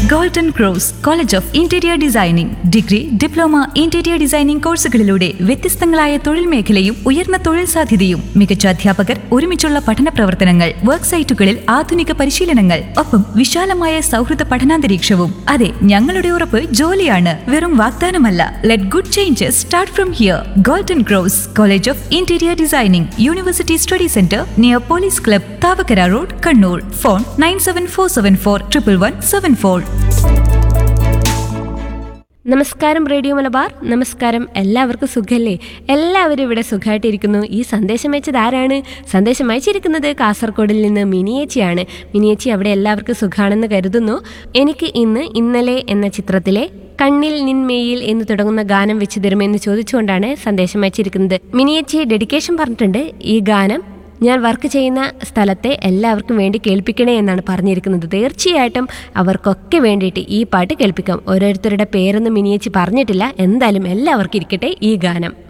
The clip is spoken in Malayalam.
golden Cross College of Interior Designing degree diploma interior designing കോഴ്സുകളിലൂടെ വ്യത്യസ്തങ്ങളായ തൊഴിൽ മേഖലയും ഉയർന്ന തൊഴിൽ സാധ്യതയും മികച്ച അധ്യാപകർ ഒരുമിച്ചുള്ള പഠന പ്രവർത്തനങ്ങൾ വർക്ക് സൈറ്റുകളിൽ ആധുനിക പരിശീലനങ്ങൾ ഒപ്പം വിശാലമായ സൗഹൃദ പഠനാന്തരീക്ഷവും അതെ ഞങ്ങളുടെ ഉറപ്പ് ജോലിയാണ് വെറും വാഗ്ദാനമല്ല let good changes start from here Golden Cross College of Interior Designing university study centre near police club Thavakkara road Kannur phone nine seven four seven four triple one seven four നമസ്കാരം റേഡിയോ മലബാർ നമസ്കാരം എല്ലാവർക്കും സുഖല്ലേ എല്ലാവരും ഇവിടെ സുഖമായിട്ടിരിക്കുന്നു ഈ സന്ദേശം അയച്ചത് ആരാണ് സന്ദേശം അയച്ചിരിക്കുന്നത് കാസർഗോഡിൽ നിന്ന് മിനിയേച്ചിയാണ് മിനിയേച്ചി അവിടെ എല്ലാവർക്കും സുഖാണെന്ന് കരുതുന്നു എനിക്ക് ഇന്ന് ഇന്നലെ എന്ന ചിത്രത്തിലെ കണ്ണിൽ നിൻമേയിൽ എന്ന് തുടങ്ങുന്ന ഗാനം വെച്ച് തരുമെന്ന് ചോദിച്ചുകൊണ്ടാണ് സന്ദേശം അയച്ചിരിക്കുന്നത് മിനിയേച്ചി ഡെഡിക്കേഷൻ പറഞ്ഞിട്ടുണ്ട് ഈ ഗാനം ഞാൻ വർക്ക് ചെയ്യുന്ന സ്ഥലത്തെ എല്ലാവർക്കും വേണ്ടി കേൾപ്പിക്കണേ എന്നാണ് പറഞ്ഞിരിക്കുന്നത് തീർച്ചയായിട്ടും അവർക്കൊക്കെ വേണ്ടിയിട്ട് ഈ പാട്ട് കേൾപ്പിക്കാം ഓരോരുത്തരുടെ പേരൊന്നും മിനിയേച്ചി പറഞ്ഞിട്ടില്ല എന്തായാലും എല്ലാവർക്കും ഇരിക്കട്ടെ ഈ ഗാനം